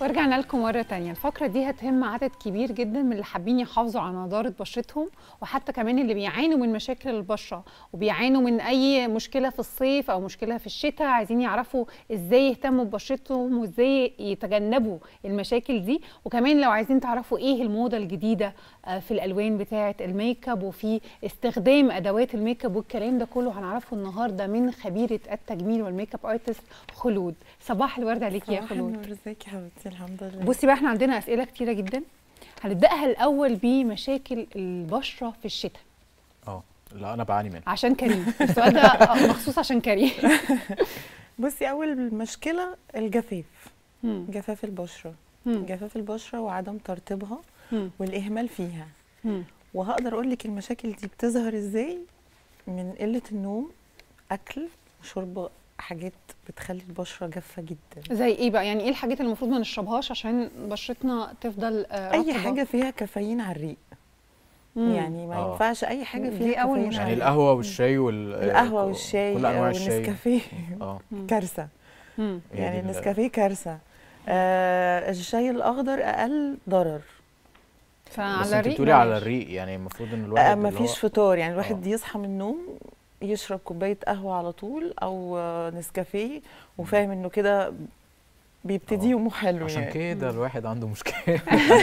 ورجعنا لكم مرة تانية الفقرة دي هتهم عدد كبير جدا من اللي حابين يحافظوا على نضارة بشرتهم وحتى كمان اللي بيعانوا من مشاكل البشرة وبيعانوا من أي مشكلة في الصيف أو مشكلة في الشتاء عايزين يعرفوا إزاي يهتموا ببشرتهم وإزاي يتجنبوا المشاكل دي وكمان لو عايزين تعرفوا إيه الموضة الجديدة آه، في الألوان بتاعة الميك اب وفي استخدام أدوات الميك اب والكلام ده كله هنعرفه النهاردة من خبيرة التجميل والميك اب ارتست خلود صباح الورد عليكي يا صباح خلود النور ازيك يا حبيبتي الحمد لله بصي بقى احنا عندنا اسئله كتيره جدا هنبداها الاول بمشاكل البشره في الشتاء اه لا انا بعاني منها عشان كريم السؤال ده آه، مخصوص عشان كريم بصي اول مشكله الجفاف مم. جفاف البشره مم. جفاف البشره وعدم ترطيبها مم. والاهمال فيها مم. وهقدر اقول لك المشاكل دي بتظهر ازاي من قله النوم اكل شرب حاجات بتخلي البشره جافه جدا زي ايه بقى يعني ايه الحاجات اللي المفروض ما نشربهاش عشان بشرتنا تفضل آه، اي رطبة؟ حاجه فيها كافيين على الريق مم. يعني ما آه. ينفعش اي حاجه دي فيها أول كافيين مشكلة. على يعني الريق. القهوه والشاي وال القهوه والشاي كل انواع الشاي والنسكافيه اه مم. كارثه مم. هي يعني دي ال- النسكافيه كارثه آه الشاي الاخضر اقل ضرر بس فعلى انت الريق بتقولي على بلاش. الريق يعني المفروض ان الواحد آه اللي مفيش هو- فطار يعني الواحد آه. يصحى من النوم يشرب كوبايه قهوه على طول او آه، نسكافيه وفاهم انه كده بيبتدي آه. يومه حلو عشان يعني كده الواحد عنده مشكله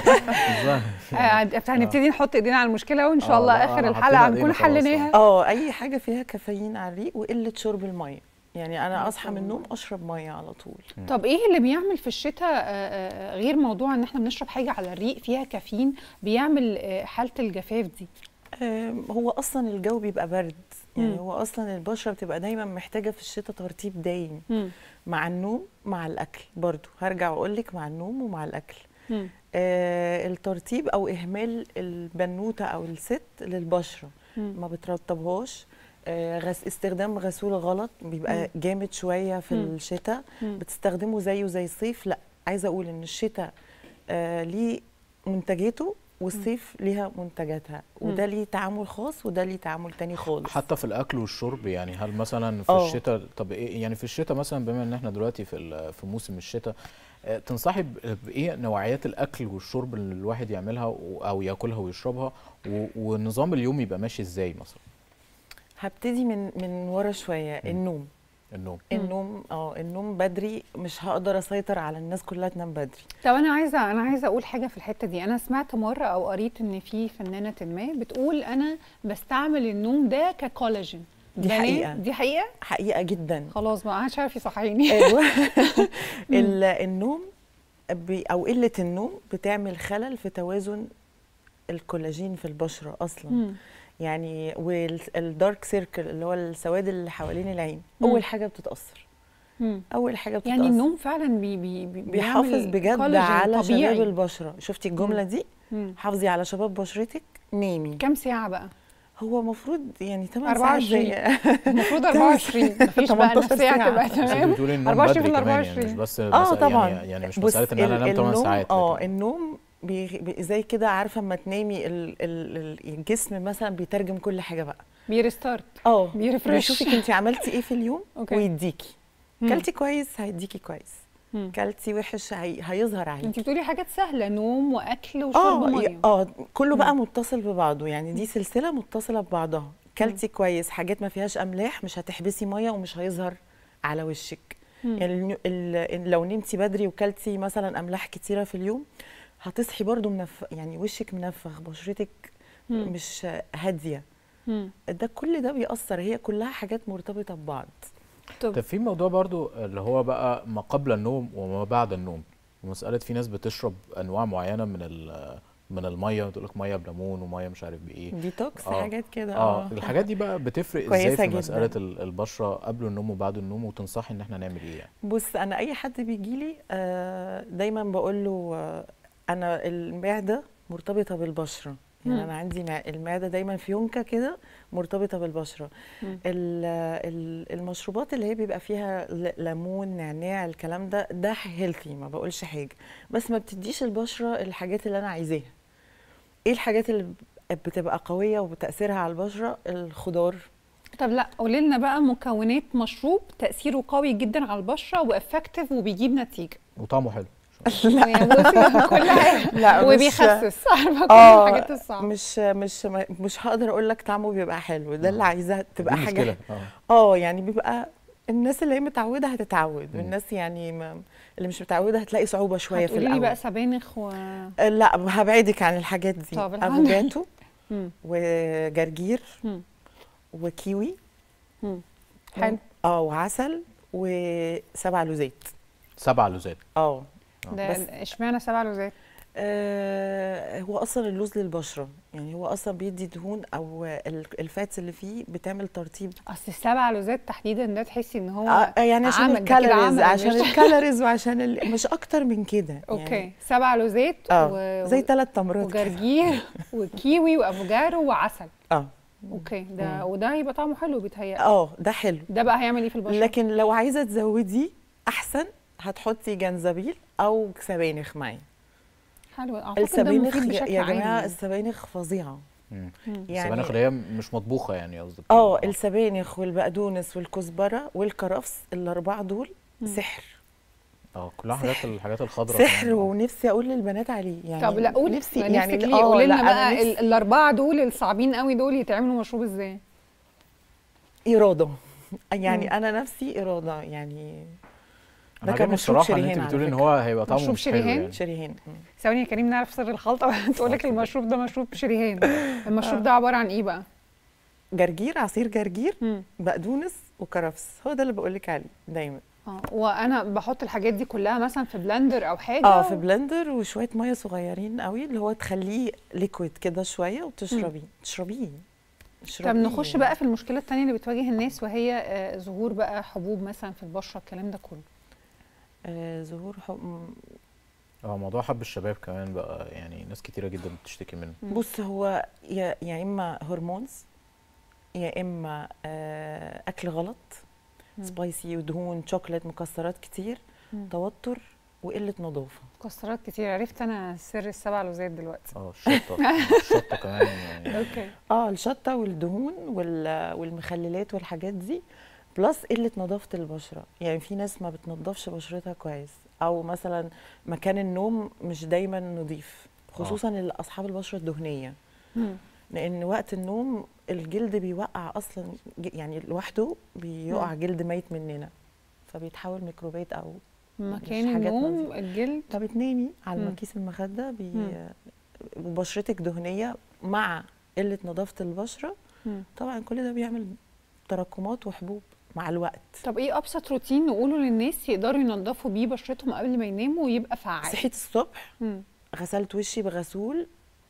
آه، هنبتدي نحط ايدينا على المشكله وان شاء آه، الله لا، اخر أنا الحلقه حطينا هنكون إيدينا خلاص، حليناها اه اي حاجه فيها كافيين على الريق وقله شرب الميه يعني انا اصحى من طبعاً. النوم اشرب ميه على طول طب ايه اللي بيعمل في الشتاء آه، آه، غير موضوع ان احنا بنشرب حاجه على الريق فيها كافيين بيعمل آه، حاله الجفاف دي آم، هو اصلا الجو بيبقى برد يعني مم. هو اصلا البشره بتبقى دايما محتاجه في الشتاء ترطيب دايم مم. مع النوم مع الاكل برضو هرجع واقول لك مع النوم ومع الاكل مم. آه الترطيب او اهمال البنوته او الست للبشره مم. ما بترطبهاش آه غس استخدام غسول غلط بيبقى جامد شويه في مم. الشتاء مم. بتستخدمه زيه زي الصيف لا عايزه اقول ان الشتاء آه ليه منتجاته والصيف ليها منتجاتها وده ليه تعامل خاص وده ليه تعامل تاني خالص حتى في الاكل والشرب يعني هل مثلا في آه. الشتاء طب ايه يعني في الشتاء مثلا بما ان احنا دلوقتي في ال- في موسم الشتاء آه، تنصحي ب- بايه نوعيات الاكل والشرب اللي الواحد يعملها و- او ياكلها ويشربها و- والنظام اليوم يبقى ماشي ازاي مثلا هبتدي من من ورا شويه النوم النوم مم. النوم اه النوم بدري مش هقدر اسيطر على الناس كلها تنام بدري طب انا عايزه انا عايزه اقول حاجه في الحته دي انا سمعت مره او قريت ان في فنانه ما بتقول انا بستعمل النوم ده ككولاجين دي بنام- حقيقة. دي حقيقه حقيقه جدا خلاص بقى مش عارف يصحيني أيوة. ال- النوم بي او قله النوم بتعمل خلل في توازن الكولاجين في البشره اصلا مم. يعني والدارك سيركل اللي هو السواد اللي حوالين العين مم. اول حاجه بتتاثر مم. اول حاجه بتتاثر يعني النوم فعلا بي بي بي بيحافظ بيعمل بجد كولاجين على طبيعي. شباب البشره شفتي الجمله دي مم. حافظي على شباب بشرتك نامي كام ساعه بقى هو المفروض يعني 8 24. ساعات زي المفروض 24 مفيش بقى 18 نفسيه ساعة. تبقى بس انت تمام بتقولي النوم 24 بدري في ال كمان يعني مش 24. بس اه بس طبعا يعني, يعني مش بص، مساله ان انا ال- انام 8 النوم- ساعات اه لكن- النوم بي بي- زي كده عارفه اما تنامي ال ال ال الجسم مثلا بيترجم كل حاجه بقى بيرستارت اه بيرفرش. بيشوفك انت عملتي ايه في اليوم أوكي. ويديكي مم. كلتي كويس هيديكي كويس مم. كلتي وحش هي هيظهر انت عليكي بتقولي حاجات سهله نوم واكل وشرب اه ميه ي- اه كله بقى مم. متصل ببعضه يعني دي سلسله متصله ببعضها كلتي كويس حاجات ما فيهاش املاح مش هتحبسي ميه ومش هيظهر على وشك مم. يعني النو- ال- لو نمتي بدري وكلتي مثلا املاح كتيره في اليوم هتصحي برضو منف يعني وشك منفخ بشرتك مم. مش هاديه مم. ده كل ده بيأثر هي كلها حاجات مرتبطه ببعض طب طب في موضوع برضو اللي هو بقى ما قبل النوم وما بعد النوم مسألة في ناس بتشرب أنواع معينة من ال- من المية تقول لك مية بليمون ومية مش عارف بإيه ديتوكس آه. حاجات كده اه الحاجات دي بقى بتفرق ازاي كويسة في جداً. مسألة ال- البشرة قبل النوم وبعد النوم وتنصحي ان احنا نعمل ايه يعني بص انا اي حد بيجي لي آه دايما بقول له آه انا المعده مرتبطه بالبشره يعني مم. انا عندي مع- المعده دايما فيونكه كده مرتبطه بالبشره مم. ال- ال- المشروبات اللي هي بيبقى فيها ل- ليمون نعناع الكلام ده ده هيلثي ما بقولش حاجه بس ما بتديش البشره الحاجات اللي انا عايزاها ايه الحاجات اللي بتبقى قويه وتاثيرها على البشره الخضار طب لا قولي لنا بقى مكونات مشروب تاثيره قوي جدا على البشره وافكتيف وبيجيب نتيجه وطعمه حلو لا يعني بصي كل حاجه لا مش- وبيخسس عارفه كل اه الحاجات الصعبه مش مش مش هقدر اقول لك طعمه بيبقى حلو ده اللي آه. عايزاه تبقى دي حاجه مشكلة. اه اه يعني بيبقى الناس اللي هي متعوده هتتعود مم. والناس يعني ما اللي مش متعوده هتلاقي صعوبه شويه في هتقولي لي الاول بقى سبانخ و آه، لا هبعدك عن الحاجات دي طب الحمد لله. افوكاتو مم. وجرجير مم. وكيوي مم. حلو اه وعسل وسبع لوزات سبع لوزات اه ده بس- اشمعنى سبع لوزات آه، هو اصلا اللوز للبشره يعني هو اصلا بيدي دهون او ال- الفاتس اللي فيه بتعمل ترطيب اصل السبع لوزات تحديدا ده تحسي ان هو آه يعني عشان عمل، ده كده الكالوريز عمل عشان مش- الكالوريز وعشان ال... مش اكتر من كده اوكي يعني سبع لوزات اه و... زي ثلاث تمرات كده. وجرجير وكيوي وافوكادو وعسل اه اوكي ده وده هيبقى طعمه حلو بيتهيألي اه ده حلو ده بقى هيعمل ايه في البشره لكن لو عايزه تزودي احسن هتحطي جنزبيل او سبانخ معاه حلو اعتقد ده السبانخ مفيد يا بشكل يا عام جماعه يعني. السبانخ فظيعه مم. يعني السبانخ اللي هي مش مطبوخه يعني قصدك اه السبانخ والبقدونس والكزبره والكرفس الاربعه دول سحر اه كلها حاجات الحاجات الخضراء سحر كمان. ونفسي اقول للبنات عليه يعني طب لا قولي نفسي يعني يعني نفسك ليه آه، قولي لا، لنا أنا بقى نفسي ال- الاربعه دول الصعبين قوي دول يتعملوا مشروب ازاي اراده يعني مم. انا نفسي اراده يعني انا ده كان عجبني مشروب الصراحه ان شريهان انت على بتقولي ان فكرة. هو هيبقى طعمه مشروب مش حلو شريهان؟ يعني. شريهان مم. ثواني يا كريم نعرف سر الخلطه تقول لك اتفضل. المشروب ده مشروب شريهان المشروب ده عباره عن ايه بقى جرجير عصير جرجير مم. بقدونس وكرفس هو ده اللي بقول لك عليه دايما اه وانا بحط الحاجات دي كلها مثلا في بلندر او حاجه اه في بلندر وشويه ميه صغيرين قوي اللي هو تخليه ليكويد كده شويه وتشربيه تشربيه طب اشربيه نخش يعني. بقى في المشكله التانية اللي بتواجه الناس وهي آه، ظهور بقى حبوب مثلا في البشره الكلام ده كله آه ظهور حب... اه موضوع حب الشباب كمان بقى يعني ناس كتيره جدا بتشتكي منه مم. بص هو يا يا اما هرمونز يا اما آه اكل غلط مم. سبايسي ودهون شوكليت مكسرات كتير مم. توتر وقله نظافه مكسرات كتير عرفت انا سر السبع لوزات دلوقتي اه الشطه الشطه كمان يعني اوكي اه الشطه والدهون وال- والمخللات والحاجات دي بلس قله نظافه البشره يعني في ناس ما بتنضفش بشرتها كويس او مثلا مكان النوم مش دايما نظيف خصوصا اصحاب البشره الدهنيه مم. لان وقت النوم الجلد بيوقع اصلا ج- يعني لوحده بيقع مم. جلد ميت مننا فبيتحول ميكروبات او مكان حاجات النوم نظيفة. الجلد فبتنامي على مم. مكيس المخده بي مم. وبشرتك دهنيه مع قله نظافه البشره مم. طبعا كل ده بيعمل تراكمات وحبوب مع الوقت طب ايه ابسط روتين نقوله للناس يقدروا ينظفوا بيه بشرتهم قبل ما يناموا ويبقى فعال صحيت الصبح مم. غسلت وشي بغسول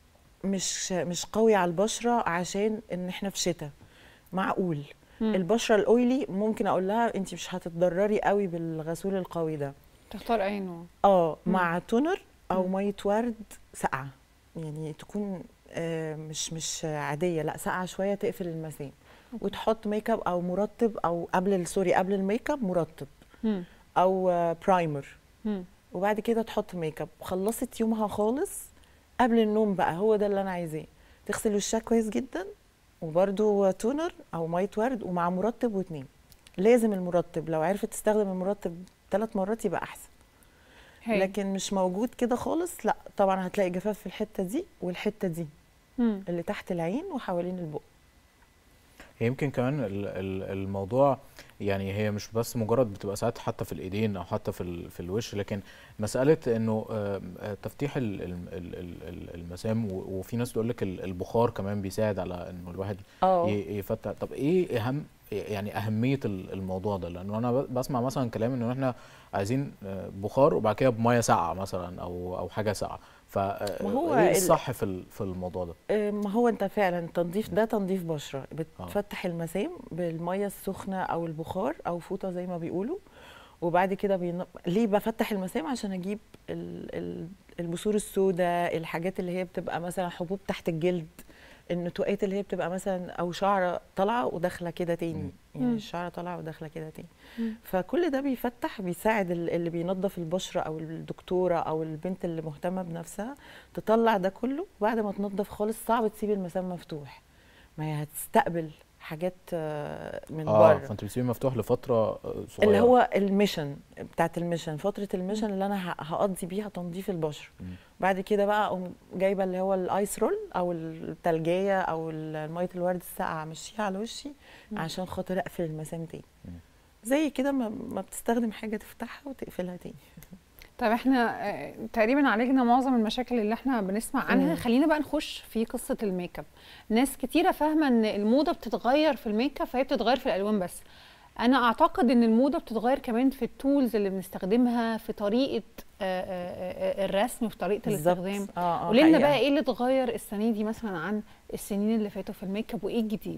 مش مش قوي على البشره عشان ان احنا في شتاء معقول مم. البشره الاويلي ممكن اقول لها انت مش هتتضرري قوي بالغسول القوي ده تختار اي نوع اه مم. مع تونر او مم. ميه ورد ساقعه يعني تكون آه مش مش عاديه لا ساقعه شويه تقفل المسام وتحط ميك اب او مرطب او قبل ال- سوري قبل الميك اب مرطب مم. او آه برايمر مم. وبعد كده تحط ميك اب خلصت يومها خالص قبل النوم بقى هو ده اللي انا عايزاه تغسل وشها كويس جدا وبرده تونر او ميه ورد ومع مرطب وتنام لازم المرطب لو عرفت تستخدم المرطب ثلاث مرات يبقى احسن هاي. لكن مش موجود كده خالص لا طبعا هتلاقي جفاف في الحته دي والحته دي مم. اللي تحت العين وحوالين البق هي يمكن كمان ال- ال- الموضوع يعني هي مش بس مجرد بتبقى ساعات حتى في الايدين او حتى في ال- في الوش لكن مساله انه آم، آه، تفتيح ال- ال- ال- ال- ال- المسام و- وفي ناس تقول لك ال- البخار كمان بيساعد على انه الواحد اه ي- يفتح طب ايه اهم يعني اهميه ال- الموضوع ده لانه انا ب- بسمع مثلا كلام انه احنا عايزين آه، بخار وبعد كده بميه ساقعه مثلا او او حاجه ساقعه ف ما هو ايه ال- الصح في ال- في الموضوع ده آه، ما هو انت فعلا تنظيف ده تنظيف بشره بتفتح المسام بالميه السخنه او البخار او فوطه زي ما بيقولوا وبعد كده بين... ليه بفتح المسام عشان اجيب ال... ال... البثور السوداء الحاجات اللي هي بتبقى مثلا حبوب تحت الجلد النتوءات اللي هي بتبقى مثلا او شعره طالعه وداخله كده تاني يعني مم. الشعره طالعه وداخله كده تاني مم. فكل ده بيفتح بيساعد ال- اللي بينظف البشره او الدكتوره او البنت اللي مهتمه بنفسها تطلع ده كله بعد ما تنظف خالص صعب تسيب المسام مفتوح ما هي هتستقبل حاجات آه، من اه بره فانت بتسيبيه مفتوح لفتره آه، صغيره اللي هو الميشن بتاعت الميشن فتره الميشن اللي انا ه- هقضي بيها تنظيف البشره مم. بعد كده بقى اقوم جايبه اللي هو الايس رول او التلجيه او ال- ميه الورد الساقعه امشيها على وشي مم. عشان خاطر اقفل المسام تاني مم. زي كده ما, ما بتستخدم حاجه تفتحها وتقفلها تاني طب احنا آه، تقريبا عالجنا معظم المشاكل اللي احنا بنسمع عنها مم. خلينا بقى نخش في قصه الميك اب ناس كتيره فاهمه ان الموضه بتتغير في الميك اب فهي بتتغير في الالوان بس انا اعتقد ان الموضه بتتغير كمان في التولز اللي بنستخدمها في طريقه آه، آه، آه، الرسم في طريقه الاستخدام اه اه قولي لنا حقيقة. بقى ايه اللي اتغير السنه دي مثلا عن السنين اللي فاتوا في الميك اب وايه الجديد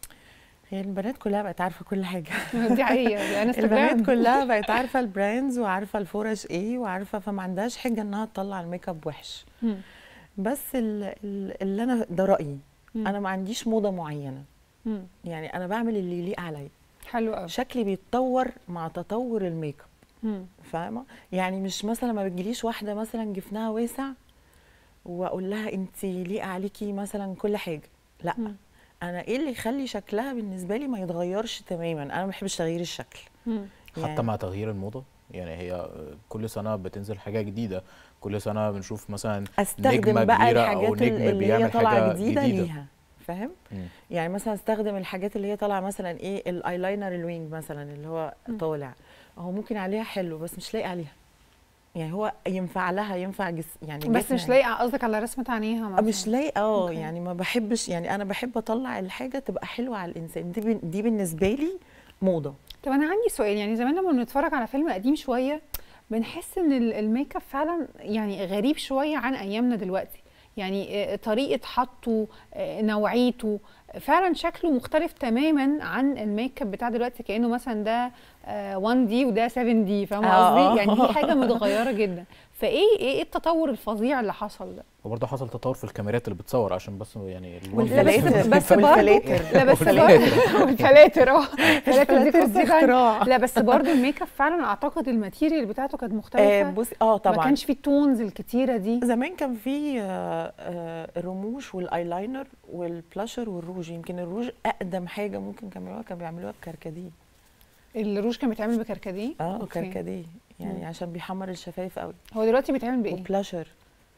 هي البنات كلها بقت عارفه كل حاجه دي حقيقه لان البنات انستغرام كلها بقت عارفه البراندز وعارفه الفرش ايه وعارفه فما عندهاش حجه انها تطلع الميك اب وحش مم. بس ال- ال- اللي انا ده رايي مم. انا ما عنديش موضه معينه مم. يعني انا بعمل اللي يليق عليا حلو قوي شكلي بيتطور مع تطور الميك اب مم. فاهمه يعني مش مثلا ما بتجيليش واحده مثلا جفنها واسع واقول لها انت ليق عليكي مثلا كل حاجه لا مم. انا ايه اللي يخلي شكلها بالنسبه لي ما يتغيرش تماما انا ما بحبش تغيير الشكل مم. حتى يعني- مع تغيير الموضه يعني هي كل سنه بتنزل حاجه جديده كل سنه بنشوف مثلا استخدم نجمة بقى كبيرة أو الحاجات نجم اللي هي بيعمل طالعه حاجة جديدة, جديدة. ليها فاهم مم. يعني مثلا استخدم الحاجات اللي هي طالعه مثلا ايه الايلاينر الوينج مثلا اللي هو مم. طالع هو ممكن عليها حلو بس مش لايق عليها يعني هو ينفع لها ينفع جس يعني بس جسمها. مش لايقه قصدك على رسمه عينيها آه، مثلا مش لايقه اه أوكي. يعني ما بحبش يعني انا بحب اطلع الحاجه تبقى حلوه على الانسان دي بن- دي بالنسبه لي موضه طب انا عندي سؤال يعني زمان لما بنتفرج على فيلم قديم شويه بنحس ان ال- الميك اب فعلا يعني غريب شويه عن ايامنا دلوقتي يعني آه، طريقه حطه آه، نوعيته فعلا شكله مختلف تماما عن الميك اب بتاع دلوقتي كانه مثلا ده 1 دي وده 7 دي فاهمه آه. قصدي يعني دي حاجه متغيره جدا فايه ايه التطور الفظيع اللي حصل ده وبرضه حصل تطور في الكاميرات اللي بتصور عشان بس يعني ال- لا بس والفلاتر بس برضه والفلاتر لا بس والفلاتر. برضه والفلاتر اه الفلاتر دي الفلاتر قصدي دي اختراع. لا بس برضه الميك اب فعلا اعتقد الماتيريال بتاعته كانت آه مختلفه بص اه ما طبعا كانش فيه التونز الكتيره دي زمان كان في آه، آه، الرموش والايلاينر والبلاشر والروج يمكن الروج اقدم حاجه ممكن كانوا بيعملوها كانوا بيعملوها بكركديه الروج كان بيتعمل بكركديه اه أوكي. كركديه يعني مم. عشان بيحمر الشفايف قوي هو دلوقتي بيتعمل بايه وبلاشر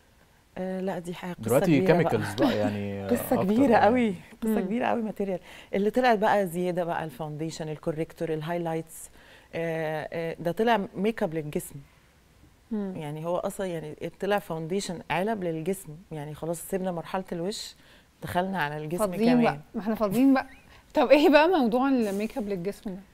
آه لا دي حاجه قصه دلوقتي كبيره بقى. كيميكالز بقى يعني قصه أكتر كبيره يعني. قوي قصه مم. كبيره قوي ماتيريال اللي طلعت بقى زياده بقى الفاونديشن الكوريكتور الهايلايتس آه آه ده طلع ميك اب للجسم مم. يعني هو اصلا يعني طلع فاونديشن علب للجسم يعني خلاص سيبنا مرحله الوش دخلنا على الجسم فاضيين كمان بقى ما احنا فاضيين بقى طب ايه بقى موضوع الميك اب للجسم ده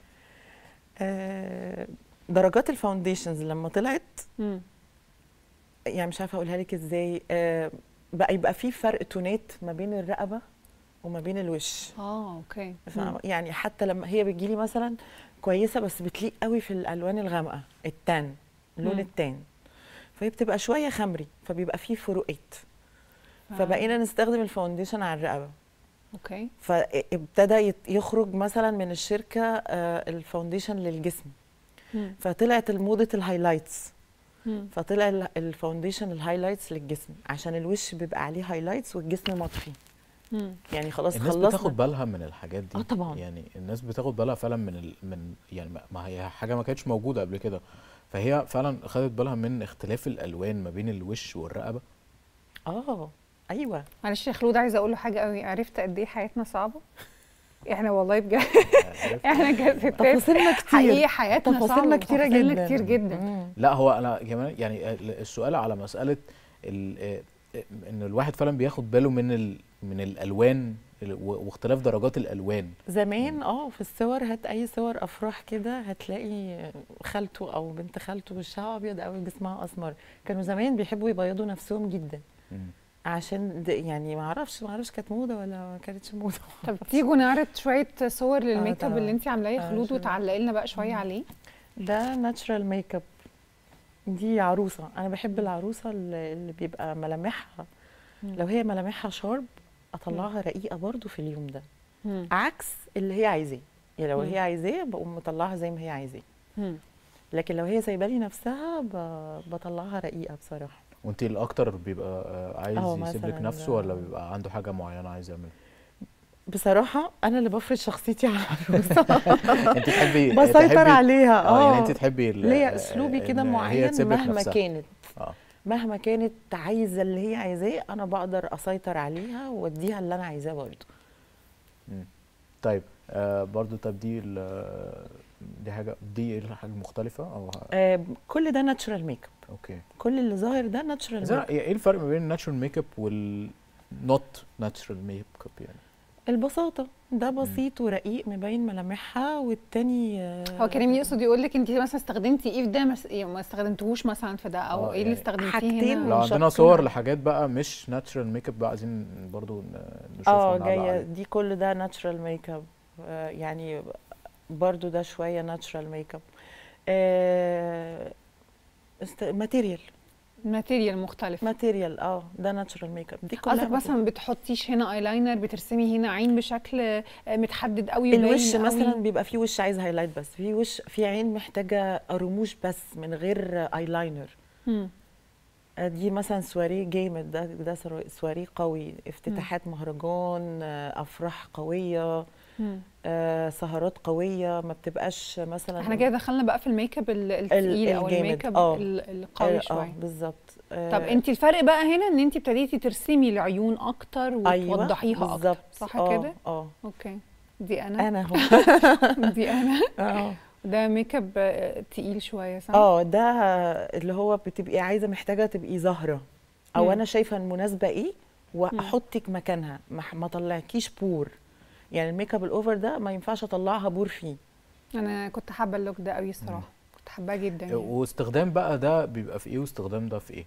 آه، درجات الفاونديشنز لما طلعت مم. يعني مش عارفه اقولها لك ازاي آه، بقى يبقى في فرق تونات ما بين الرقبه وما بين الوش اه اوكي فاهمة؟ يعني حتى لما هي بتجيلي مثلا كويسه بس بتليق قوي في الالوان الغامقه التان لون مم. التان فهي بتبقى شويه خمري فبيبقى فيه فروقات مم. فبقينا نستخدم الفاونديشن على الرقبه اوكي فابتدى يت- يخرج مثلا من الشركه آه، الفاونديشن للجسم مم. فطلعت الموضه الهايلايتس مم. فطلع ال- الفاونديشن الهايلايتس للجسم عشان الوش بيبقى عليه هايلايتس والجسم مطفي مم. يعني خلاص الناس خلصنا بتاخد بالها من الحاجات دي آه طبعاً. يعني الناس بتاخد بالها فعلا من ال... من يعني ما- ما هي حاجه ما كانتش موجوده قبل كده فهي فعلا خدت بالها من اختلاف الالوان ما بين الوش والرقبه اه ايوه معلش يا خلود عايزه اقول له حاجه قوي عرفت قد ايه حياتنا صعبه احنا والله بجد عرفت؟ احنا كستات تفاصيلنا كتير حقيقي حياتنا صعبه تفاصيلنا كتيره تفاصيلنا جدا كتير جدا مم. لا هو انا كمان يعني ال- السؤال على مساله ال... آه، آه، ان الواحد فعلا بياخد باله من ال... من الالوان ال- و- واختلاف درجات الالوان زمان اه في الصور هات اي صور افراح كده هتلاقي خالته او بنت خالته وشها ابيض قوي جسمها اسمر كانوا زمان بيحبوا يبيضوا نفسهم جدا مم. عشان د- يعني ما اعرفش ما اعرفش كانت موضه ولا ما كانتش موضه طب تيجوا نعرض شويه صور للميك اب طبعاً. اللي انت عاملاه يا آه، خلود شوية. وتعلقي لنا بقى شويه مم. عليه ده ناتشرال ميك اب دي عروسه انا بحب العروسه اللي اللي بيبقى ملامحها مم. لو هي ملامحها شارب اطلعها رقيقه برضو في اليوم ده مم. عكس اللي هي عايزاه يعني لو مم. هي عايزاه بقوم مطلعها زي ما هي عايزاه مم. لكن لو هي سايبه لي نفسها ب- بطلعها رقيقه بصراحه وانت الاكتر بيبقى آه، عايز اه يسيب لك مثلاً نفسه ولا ده- بيبقى عنده حاجه معينه عايز يعملها بصراحه انا اللي بفرض شخصيتي على العروسه انت تحبي بسيطر تحبي- عليها اه يعني اه انت تحبي ال- ليا اسلوبي كده إن هي معين تسيب لك مهما نفسها. كانت اه مهما كانت عايزه اللي هي عايزاه انا بقدر اسيطر عليها واديها اللي انا عايزاه برضه طيب آه برضو طب دي ال- دي حاجه دي حاجه مختلفه او ه- آه كل ده ناتشورال ميك اب اوكي كل اللي ظاهر ده ناتشورال إذا ميك اب ايه الفرق ما بين الناتشورال ميك اب وال نوت ناتشورال ميك اب يعني البساطه ده بسيط ورقيق مبين ملامحها والتاني آه، هو كريم يقصد يقول لك انت مثلا استخدمتي ايه في ده مس- يعني ما استخدمتوهوش مثلا في ده او آه، ايه اللي يعني استخدمتيه حاجتين هنا لو مش عندنا هتكون صور على- لحاجات بقى مش ناتشورال ميك اب بقى عايزين برضو ن- نشوفها اه ونعلق جايه عليها. دي كل ده ناتشورال ميك اب آه يعني برضو ده شويه ناتشورال ميك اب آه است- ماتيريال ماتيريال مختلف ماتيريال اه ده ناتشورال ميك اب دي كلها قصدك ماتيريال. مثلا بتحطيش هنا ايلاينر بترسمي هنا عين بشكل آه، متحدد قوي وباين الوش قوي. مثلا بيبقى فيه وش عايز هايلايت بس في وش في عين محتاجه رموش بس من غير ايلاينر مم. آه، دي مثلا سواريه جامد ده ده سرو- سواريه قوي افتتاحات مهرجان آه، افراح قويه مم. آه، سهرات قويه ما بتبقاش مثلا احنا كده دخلنا بقى في الميك اب ال- التقيل او الجامد، الميك اب آه. ال- القوي اه شويه بالظبط طب انت الفرق بقى هنا ان انت ابتديتي ترسمي العيون اكتر وتوضحيها اكتر بالظبط صح آه، كده اه اوكي دي انا انا هو دي انا اه ده ميك اب آه، تقيل شويه صح اه ده اللي هو بتبقي عايزه محتاجه تبقي ظاهره او مم. انا شايفه المناسبه ايه واحطك مكانها ما, ما طلعكيش بور يعني الميك اب الاوفر ده ما ينفعش اطلعها بور فيه انا كنت حابه اللوك ده قوي الصراحه كنت حباه جدا يعني. واستخدام بقى ده بيبقى في ايه واستخدام ده في ايه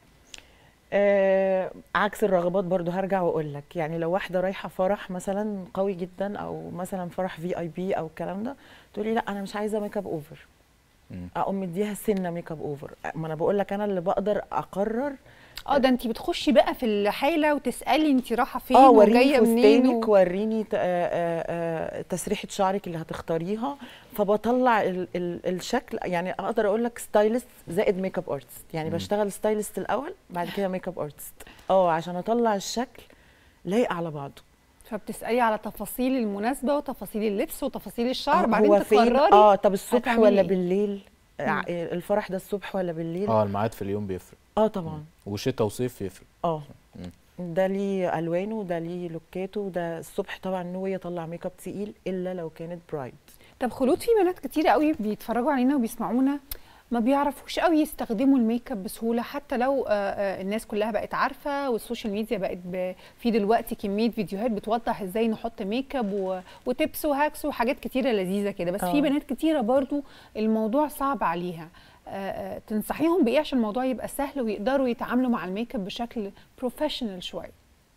آه عكس الرغبات برضو هرجع واقول لك يعني لو واحده رايحه فرح مثلا قوي جدا او مثلا فرح في اي بي او الكلام ده تقولي لا انا مش عايزه ميك اب اوفر مم. اقوم مديها سنه ميك اب اوفر ما انا بقول لك انا اللي بقدر اقرر اه ده انت بتخشي بقى في الحاله وتسالي انت رايحه فين اه وجايه وريني منين فستانك و... وريني ت- آه، آه، آه، تسريحه شعرك اللي هتختاريها فبطلع ال ال الشكل يعني اقدر اقول لك ستايلست زائد ميك اب ارتست يعني مم. بشتغل ستايلست الاول بعد كده ميك اب ارتست اه عشان اطلع الشكل لايق على بعضه فبتسالي على تفاصيل المناسبه وتفاصيل اللبس وتفاصيل الشعر آه، بعدين هو فين تقرري اه طب الصبح هتعملي ولا إيه؟ بالليل مم. آه، الفرح ده الصبح ولا بالليل اه الميعاد في اليوم بيفرق اه طبعا وشتاء وصيف يفرق اه مم. ده ليه الوانه ده ليه لوكاته ده الصبح طبعا نوي يطلع ميك اب تقيل الا لو كانت برايد طب خلود في بنات كتيرة قوي بيتفرجوا علينا وبيسمعونا ما بيعرفوش قوي يستخدموا الميك اب بسهوله حتى لو آه، آه، الناس كلها بقت عارفه والسوشيال ميديا بقت ب- في دلوقتي كميه فيديوهات بتوضح ازاي نحط ميك اب و- وتبس وهاكس وحاجات كتيره لذيذه كده بس في آه. بنات كتيره برضو الموضوع صعب عليها آه، آه، تنصحيهم بايه عشان الموضوع يبقى سهل ويقدروا يتعاملوا مع الميك اب بشكل بروفيشنال شويه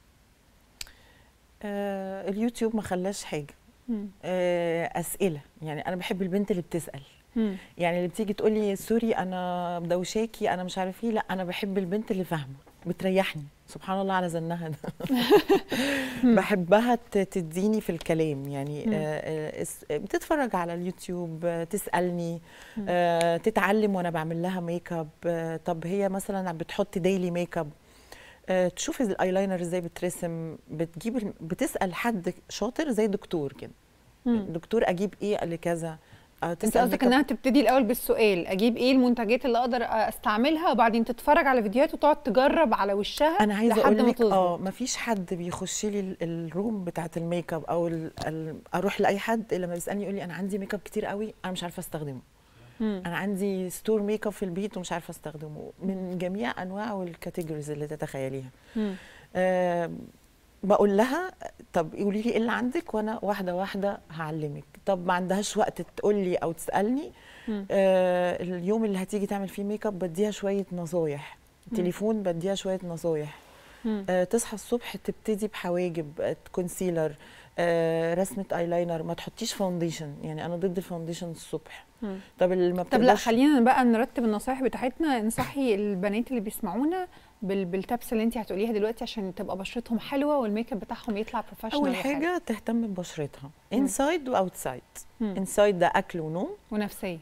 آه اليوتيوب ما خلاش حاجه مم. آه اسئله يعني انا بحب البنت اللي بتسال مم. يعني اللي بتيجي تقول لي سوري انا مدوشاكي انا مش عارف ايه لا انا بحب البنت اللي فاهمه بتريحني سبحان الله على زنها ده بحبها ت- تديني في الكلام يعني مم. آه آه، اس- بتتفرج على اليوتيوب آه، تسالني آه تتعلم وانا بعمل لها ميك اب آه طب هي مثلا بتحط ديلي ميك اب آه تشوف الايلاينر ازاي بترسم بتجيب الم- بتسال حد شاطر زي دكتور كده مم. دكتور اجيب ايه لكذا آه انت تسأل قصدك ميك اب انها تبتدي الاول بالسؤال اجيب ايه المنتجات اللي اقدر استعملها وبعدين تتفرج على فيديوهات وتقعد تجرب على وشها انا عايزه لحد اقول ما لك تظبط. اه مفيش حد بيخش لي ال- الروم بتاعه الميك اب او ال ال اروح لاي حد لما بيسالني يقول لي انا عندي ميك اب كتير قوي انا مش عارفه استخدمه مم. انا عندي ستور ميك اب في البيت ومش عارفه استخدمه من جميع انواع والكاتيجوريز اللي تتخيليها مم. أه بقول لها طب قولي لي ايه اللي عندك وانا واحده واحده هعلمك طب ما عندهاش وقت تقول لي او تسالني مم. أه اليوم اللي هتيجي تعمل فيه ميك اب بديها شويه نصايح تليفون بديها شويه نصايح مم. أه تصحى الصبح تبتدي بحواجب آه، كونسيلر أه رسمه ايلاينر ما تحطيش فاونديشن يعني انا ضد الفاونديشن الصبح مم. طب اللي ما طب لا بتقدرش- خلينا بقى نرتب النصايح بتاعتنا انصحي البنات اللي بيسمعونا بال- بالتبس اللي انت هتقوليها دلوقتي عشان تبقى بشرتهم حلوه والميك اب بتاعهم يطلع بروفيشنال اول حاجه تهتم ببشرتها مم. انسايد واوتسايد مم. انسايد ده اكل ونوم ونفسيه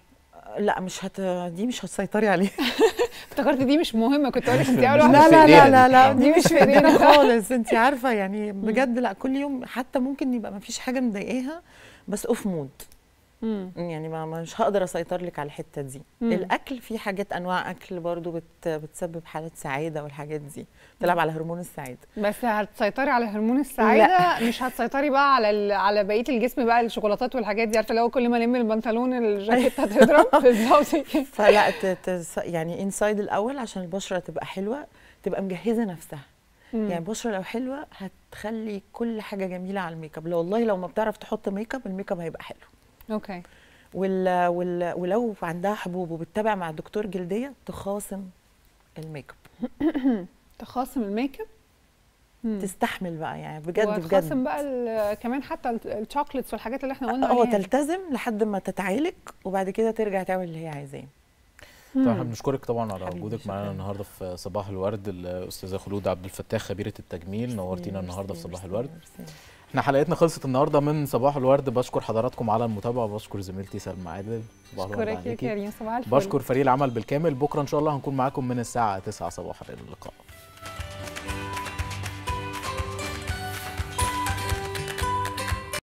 لا مش هت دي مش هتسيطري عليها افتكرت دي مش مهمه كنت اقول لك انت مش- اول مش واحده في لا لا إيدينا لا دي. لا آه. دي مش في ايدينا إيدينا. خالص انت عارفه يعني بجد لا كل يوم حتى ممكن يبقى ما فيش حاجه مضايقاها بس اوف مود مم. يعني ما مش هقدر اسيطر لك على الحته دي مم. الاكل في حاجات انواع اكل برضو بت بتسبب حالات سعاده والحاجات دي بتلعب على هرمون السعاده بس هتسيطري على هرمون السعاده مش هتسيطري بقى على ال... على بقيه الجسم بقى الشوكولاتات والحاجات دي عارفه لو كل ما الم البنطلون الجاكيت هتضرب بالظبط كده. فلا ت- ت- يعني انسايد الاول عشان البشره تبقى حلوه تبقى مجهزه نفسها مم. يعني البشره لو حلوه هتخلي كل حاجه جميله على الميك اب لو والله لو ما بتعرف تحط ميك اب الميك اب هيبقى حلو اوكي وال وال ولو عندها حبوب وبتتابع مع دكتور جلديه تخاصم الميك اب تخاصم الميك اب مم. تستحمل بقى يعني بجد وتخاصم بجد بقى ال- كمان حتى ال- الشوكليتس والحاجات اللي احنا قلنا اه عليها دي. تلتزم لحد ما تتعالج وبعد كده ترجع تعمل اللي هي عايزاه طبعا مم. احنا بنشكرك طبعا على حبيبي، وجودك معانا شكراً. النهارده في صباح الورد الاستاذه خلود عبد الفتاح خبيره التجميل نورتينا ميرسي، النهارده في صباح ميرسي، الورد ميرسي. احنا حلقتنا خلصت النهارده من صباح الورد بشكر حضراتكم على المتابعه بشكر زميلتي سلمى عادل صباح الورد اشكرك يا عليكي. كريم صباح الفل بشكر فريق العمل بالكامل بكره ان شاء الله هنكون معاكم من الساعه 9 صباحا الى اللقاء